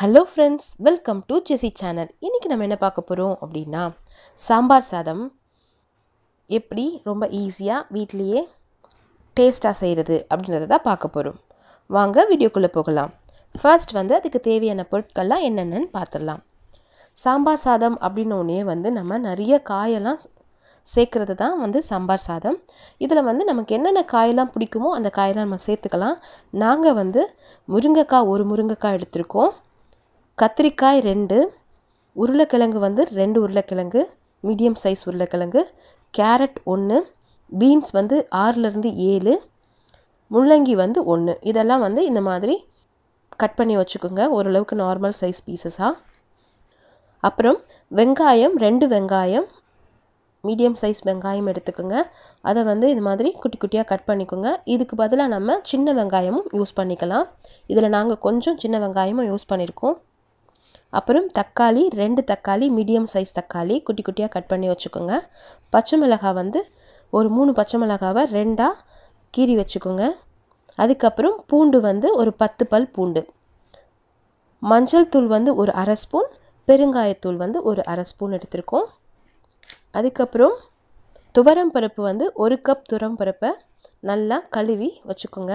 hello friends welcome to Jessy channel இன்றைக்கி நம்ம என்ன பார்க்க போகிறோம் அப்படின்னா சாம்பார் சாதம் எப்படி ரொம்ப ஈஸியாக வீட்லேயே டேஸ்ட்டாக செய்கிறது அப்படின்றத தான் பார்க்க போகிறோம் வாங்க வீடியோக்குள்ளே போகலாம் ஃபர்ஸ்ட் வந்து அதுக்கு தேவையான பொருட்கள்லாம் என்னென்னு பார்த்துடலாம் சாம்பார் சாதம் அப்படின்னோடனே வந்து நம்ம நிறைய காயெல்லாம் சேர்க்குறது தான் வந்து சாம்பார் சாதம் இதில் வந்து நமக்கு என்னென்ன காயெல்லாம் பிடிக்குமோ அந்த காயெல்லாம் நம்ம சேர்த்துக்கலாம் நாங்கள் வந்து முருங்கைக்காய் ஒரு முருங்கைக்காய் எடுத்திருக்கோம் கத்திரிக்காய் ரெண்டு உருளைக்கிழங்கு வந்து ரெண்டு உருளைக்கிழங்கு மீடியம் சைஸ் உருளைக்கிழங்கு கேரட் ஒன்று பீன்ஸ் வந்து ஆறுலேருந்து ஏழு முள்ளங்கி வந்து ஒன்று இதெல்லாம் வந்து இந்த மாதிரி கட் பண்ணி வச்சுக்கோங்க ஓரளவுக்கு நார்மல் சைஸ் பீசஸாக அப்புறம் வெங்காயம் ரெண்டு வெங்காயம் மீடியம் சைஸ் வெங்காயம் எடுத்துக்கோங்க அதை வந்து இது மாதிரி குட்டி குட்டியாக கட் பண்ணிக்கோங்க இதுக்கு பதிலாக நம்ம சின்ன வெங்காயமும் யூஸ் பண்ணிக்கலாம் இதில் நாங்கள் கொஞ்சம் சின்ன வெங்காயமும் யூஸ் பண்ணியிருக்கோம் அப்புறம் தக்காளி ரெண்டு தக்காளி மீடியம் சைஸ் தக்காளி குட்டி குட்டியாக கட் பண்ணி வச்சுக்கோங்க பச்சை மிளகாய் வந்து ஒரு மூணு பச்சை மிளகாவை ரெண்டாக கீறி வச்சுக்கோங்க அதுக்கப்புறம் பூண்டு வந்து ஒரு பத்து பல் பூண்டு மஞ்சள் தூள் வந்து ஒரு அரை ஸ்பூன் பெருங்காயத்தூள் வந்து ஒரு அரை ஸ்பூன் எடுத்திருக்கோம் அதுக்கப்புறம் துவரம் பருப்பு வந்து ஒரு கப் துவரம் பருப்பை நல்லா கழுவி வச்சுக்கோங்க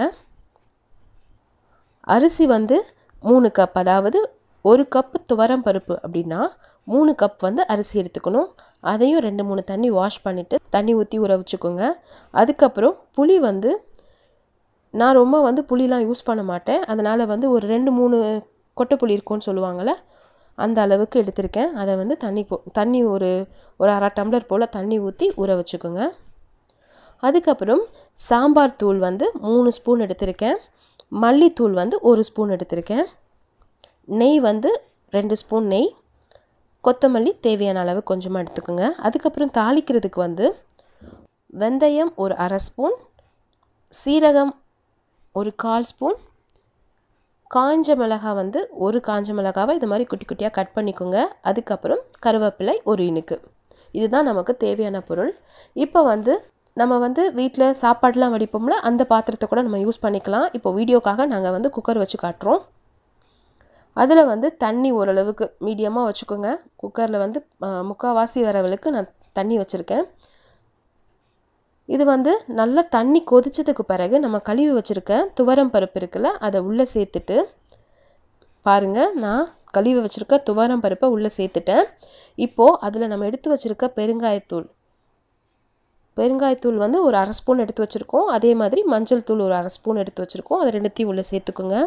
அரிசி வந்து மூணு கப் அதாவது ஒரு கப் துவரம் பருப்பு அப்படின்னா மூணு கப் வந்து அரிசி எடுத்துக்கணும் அதையும் ரெண்டு மூணு தண்ணி வாஷ் பண்ணிவிட்டு தண்ணி ஊற்றி ஊற வச்சுக்கோங்க அதுக்கப்புறம் புளி வந்து நான் ரொம்ப வந்து புளிலாம் யூஸ் பண்ண மாட்டேன் அதனால் வந்து ஒரு ரெண்டு மூணு கொட்டை புளி இருக்கும்னு சொல்லுவாங்கள்ல அந்த அளவுக்கு எடுத்திருக்கேன் அதை வந்து தண்ணி போ தண்ணி ஒரு ஒரு அரை டம்ளர் போல் தண்ணி ஊற்றி ஊற வச்சுக்கோங்க அதுக்கப்புறம் சாம்பார் தூள் வந்து மூணு ஸ்பூன் எடுத்திருக்கேன் மல்லித்தூள் வந்து ஒரு ஸ்பூன் எடுத்திருக்கேன் நெய் வந்து ரெண்டு ஸ்பூன் நெய் கொத்தமல்லி தேவையான அளவு கொஞ்சமாக எடுத்துக்கோங்க அதுக்கப்புறம் தாளிக்கிறதுக்கு வந்து வெந்தயம் ஒரு அரை ஸ்பூன் சீரகம் ஒரு கால் ஸ்பூன் காஞ்ச மிளகா வந்து ஒரு காஞ்ச மிளகாவை இது மாதிரி குட்டி குட்டியாக கட் பண்ணிக்கோங்க அதுக்கப்புறம் கருவேப்பிலை ஒரு இனுக்கு இதுதான் நமக்கு தேவையான பொருள் இப்போ வந்து நம்ம வந்து வீட்டில் சாப்பாடெலாம் வடிப்போம்ல அந்த பாத்திரத்தை கூட நம்ம யூஸ் பண்ணிக்கலாம் இப்போ வீடியோக்காக நாங்கள் வந்து குக்கர் வச்சு காட்டுறோம் அதில் வந்து தண்ணி ஓரளவுக்கு மீடியமாக வச்சுக்கோங்க குக்கரில் வந்து முக்கால்வாசி வரவளுக்கு நான் தண்ணி வச்சுருக்கேன் இது வந்து நல்லா தண்ணி கொதிச்சதுக்கு பிறகு நம்ம கழுவி வச்சுருக்க துவரம் பருப்பு இருக்குல்ல அதை உள்ளே சேர்த்துட்டு பாருங்கள் நான் கழுவி வச்சுருக்க துவரம் பருப்பை உள்ளே சேர்த்துட்டேன் இப்போது அதில் நம்ம எடுத்து வச்சுருக்க பெருங்காயத்தூள் பெருங்காயத்தூள் வந்து ஒரு அரை ஸ்பூன் எடுத்து வச்சுருக்கோம் அதே மாதிரி மஞ்சள் தூள் ஒரு அரை ஸ்பூன் எடுத்து வச்சுருக்கோம் அதை ரெண்டுத்தையும் உள்ளே சேர்த்துக்குங்க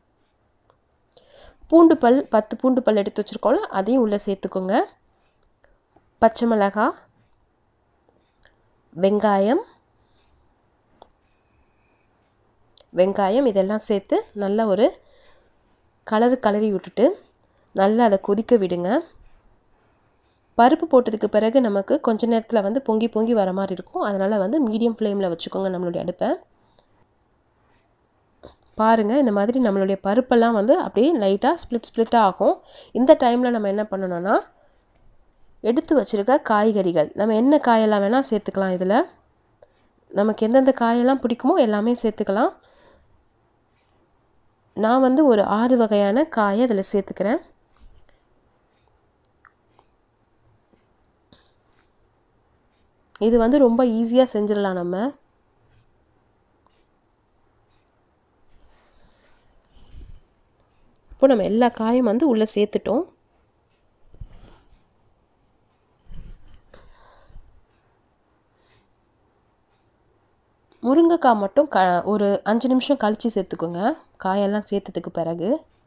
பூண்டு பல் பத்து பூண்டு பல் எடுத்து வச்சுருக்கோம்ல அதையும் உள்ளே சேர்த்துக்கோங்க பச்சை மிளகாய் வெங்காயம் வெங்காயம் இதெல்லாம் சேர்த்து நல்லா ஒரு கலரு கலரி விட்டுட்டு நல்லா அதை கொதிக்க விடுங்க பருப்பு போட்டதுக்கு பிறகு நமக்கு கொஞ்ச நேரத்தில் வந்து பொங்கி பொங்கி வர மாதிரி இருக்கும் அதனால் வந்து மீடியம் ஃப்ளேமில் வச்சுக்கோங்க நம்மளுடைய அடுப்பை பாருங்கள் இந்த மாதிரி நம்மளுடைய பருப்பெல்லாம் வந்து அப்படியே லைட்டாக ஸ்ப்ளிட் ஸ்ப்ளிட்டாக ஆகும் இந்த டைமில் நம்ம என்ன பண்ணணும்னா எடுத்து வச்சுருக்க காய்கறிகள் நம்ம என்ன காயெல்லாம் வேணால் சேர்த்துக்கலாம் இதில் நமக்கு எந்தெந்த காயெல்லாம் பிடிக்குமோ எல்லாமே சேர்த்துக்கலாம் நான் வந்து ஒரு ஆறு வகையான காயை அதில் சேர்த்துக்கிறேன் இது வந்து ரொம்ப ஈஸியாக செஞ்சிடலாம் நம்ம இப்போ நம்ம எல்லா காயும் வந்து உள்ளே சேர்த்துட்டோம் முருங்கைக்காய் மட்டும் க ஒரு அஞ்சு நிமிஷம் கழித்து சேர்த்துக்கோங்க காயெல்லாம் சேர்த்ததுக்கு பிறகு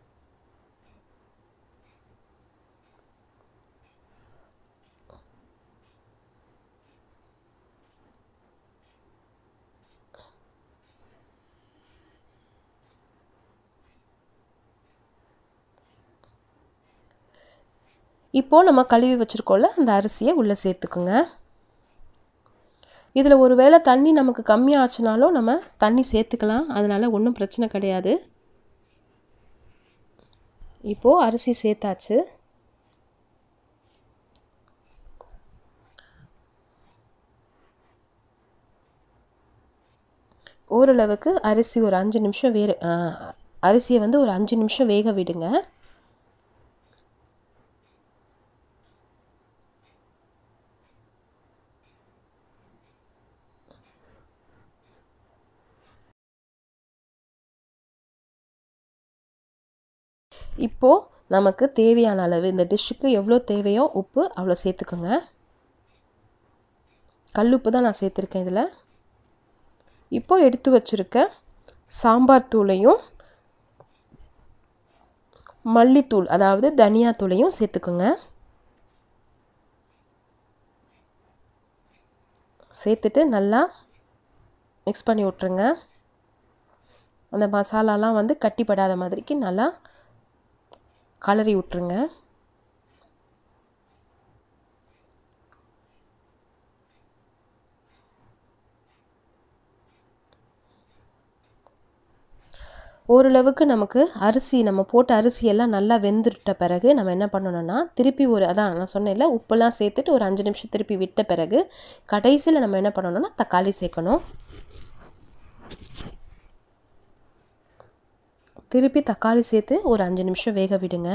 இப்போது நம்ம கழுவி வச்சுருக்கோம்ல அந்த அரிசியை உள்ளே சேர்த்துக்குங்க இதில் ஒரு வேளை தண்ணி நமக்கு கம்மியாச்சுனாலும் நம்ம தண்ணி சேர்த்துக்கலாம் அதனால் ஒன்றும் பிரச்சனை கிடையாது இப்போது அரிசி சேர்த்தாச்சு ஓரளவுக்கு அரிசி ஒரு அஞ்சு நிமிஷம் வேறு அரிசியை வந்து ஒரு அஞ்சு நிமிஷம் வேக விடுங்க இப்போது நமக்கு தேவையான அளவு இந்த டிஷ்ஷுக்கு எவ்வளோ தேவையோ உப்பு அவ்வளோ சேர்த்துக்கோங்க கல்லுப்பு தான் நான் சேர்த்துருக்கேன் இதில் இப்போ எடுத்து வச்சுருக்க சாம்பார் தூளையும் மல்லித்தூள் அதாவது தனியாத்தூளையும் சேர்த்துக்கோங்க சேர்த்துட்டு நல்லா மிக்ஸ் பண்ணி விட்ருங்க அந்த மசாலாலாம் வந்து கட்டிப்படாத மாதிரிக்கு நல்லா கலரி விட்ருங்க ஓரளவுக்கு நமக்கு அரிசி நம்ம போட்ட அரிசியெல்லாம் நல்லா வெந்துட்ட பிறகு நம்ம என்ன பண்ணணும்னா திருப்பி ஒரு அதான் நான் சொன்னேன்ல உப்பெல்லாம் சேர்த்துட்டு ஒரு அஞ்சு நிமிஷம் திருப்பி விட்ட பிறகு கடைசியில் நம்ம என்ன பண்ணணும்னா தக்காளி சேர்க்கணும் திருப்பி தக்காளி சேர்த்து ஒரு அஞ்சு நிமிஷம் வேக விடுங்க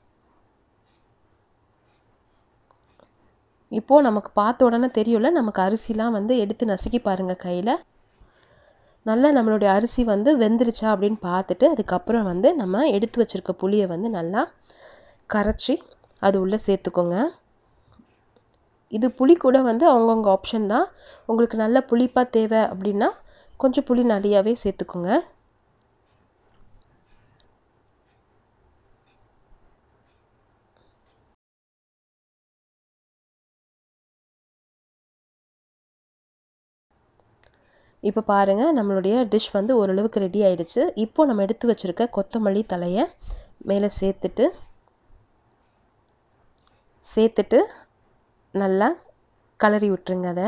இப்போது நமக்கு பார்த்த உடனே தெரியும்ல நமக்கு அரிசிலாம் வந்து எடுத்து நசுக்கி பாருங்கள் கையில் நல்லா நம்மளுடைய அரிசி வந்து வெந்துருச்சா அப்படின்னு பார்த்துட்டு அதுக்கப்புறம் வந்து நம்ம எடுத்து வச்சுருக்க புளியை வந்து நல்லா கரைச்சி அது உள்ளே சேர்த்துக்கோங்க இது புளி கூட வந்து அவங்கவுங்க ஆப்ஷன் தான் உங்களுக்கு நல்ல புளிப்பாக தேவை அப்படின்னா கொஞ்சம் புளி நிறையாவே சேர்த்துக்கோங்க இப்போ பாருங்கள் நம்மளுடைய டிஷ் வந்து ஓரளவுக்கு ரெடி ஆயிடுச்சு இப்போ நம்ம எடுத்து வச்சுருக்க கொத்தமல்லி தலையை மேலே சேர்த்துட்டு சேர்த்துட்டு நல்லா கலரி விட்டுருங்க அதை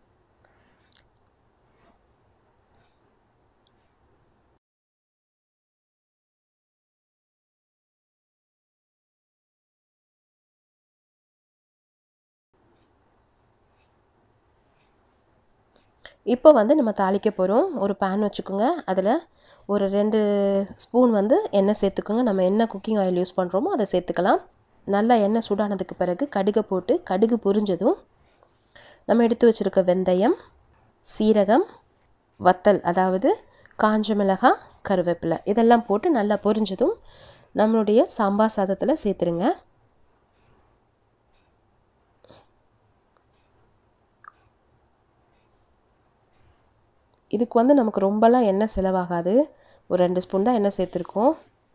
இப்போ வந்து நம்ம தாளிக்க போகிறோம் ஒரு பேன் வச்சுக்கோங்க அதில் ஒரு ரெண்டு ஸ்பூன் வந்து எண்ணெய் சேர்த்துக்கோங்க நம்ம என்ன குக்கிங் ஆயில் யூஸ் பண்ணுறோமோ அதை சேர்த்துக்கலாம் நல்லா எண்ணெய் சூடானதுக்கு பிறகு கடுகை போட்டு கடுகு பொரிஞ்சதும் நம்ம எடுத்து வச்சுருக்க வெந்தயம் சீரகம் வத்தல் அதாவது காஞ்ச மிளகாய் கருவேப்பிலை இதெல்லாம் போட்டு நல்லா பொரிஞ்சதும் நம்மளுடைய சாம்பார் சாதத்தில் சேர்த்துருங்க இதுக்கு வந்து நமக்கு ரொம்பலாம் எண்ணெய் செலவாகாது ஒரு ரெண்டு ஸ்பூன் தான் எண்ணெய் சேர்த்துருக்கோம்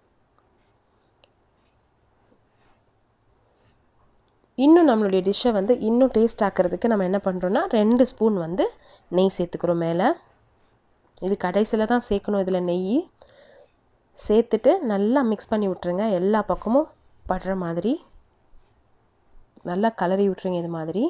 இன்னும் நம்மளுடைய டிஷ்ஷை வந்து இன்னும் டேஸ்ட் ஆக்கிறதுக்கு நம்ம என்ன பண்ணுறோன்னா ரெண்டு ஸ்பூன் வந்து நெய் சேர்த்துக்கிறோம் மேலே இது கடைசியில் தான் சேர்க்கணும் இதில் நெய் சேர்த்துட்டு நல்லா மிக்ஸ் பண்ணி விட்ருங்க எல்லா பக்கமும் படுற மாதிரி நல்லா கலரி விட்ருங்க இது மாதிரி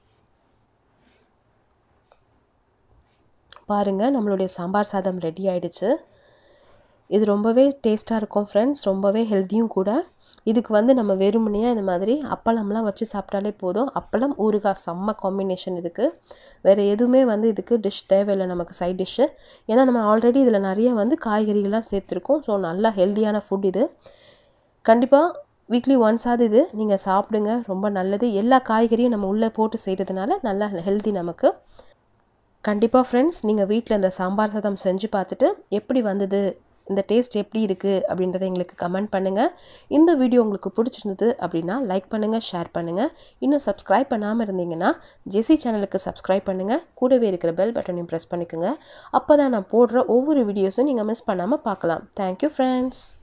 பாருங்கள் நம்மளுடைய சாம்பார் சாதம் ரெடி ஆயிடுச்சு இது ரொம்பவே டேஸ்ட்டாக இருக்கும் ஃப்ரெண்ட்ஸ் ரொம்பவே ஹெல்த்தியும் கூட இதுக்கு வந்து நம்ம வெறுமனையாக இந்த மாதிரி அப்பளம்லாம் வச்சு சாப்பிட்டாலே போதும் அப்பளம் ஊறுகாய் செம்ம காம்பினேஷன் இதுக்கு வேறு எதுவுமே வந்து இதுக்கு டிஷ் தேவையில்லை நமக்கு சைட் டிஷ்ஷு ஏன்னா நம்ம ஆல்ரெடி இதில் நிறைய வந்து காய்கறிகள்லாம் சேர்த்துருக்கோம் ஸோ நல்லா ஹெல்த்தியான ஃபுட் இது கண்டிப்பாக வீக்லி ஒன்ஸாவது இது நீங்கள் சாப்பிடுங்க ரொம்ப நல்லது எல்லா காய்கறியும் நம்ம உள்ளே போட்டு செய்கிறதுனால நல்லா ஹெல்த்தி நமக்கு கண்டிப்பாக ஃப்ரெண்ட்ஸ் நீங்கள் வீட்டில் இந்த சாம்பார் சாதம் செஞ்சு பார்த்துட்டு எப்படி வந்தது இந்த டேஸ்ட் எப்படி இருக்குது அப்படின்றத எங்களுக்கு கமெண்ட் பண்ணுங்கள் இந்த வீடியோ உங்களுக்கு பிடிச்சிருந்தது அப்படின்னா லைக் பண்ணுங்கள் ஷேர் பண்ணுங்கள் இன்னும் சப்ஸ்கிரைப் பண்ணாமல் இருந்தீங்கன்னா ஜெசி சேனலுக்கு சப்ஸ்கிரைப் பண்ணுங்கள் கூடவே இருக்கிற பெல் பட்டனையும் ப்ரெஸ் பண்ணிக்கோங்க அப்போ தான் நான் போடுற ஒவ்வொரு வீடியோஸும் நீங்கள் மிஸ் பண்ணாமல் பார்க்கலாம் தேங்க்யூ ஃப்ரெண்ட்ஸ்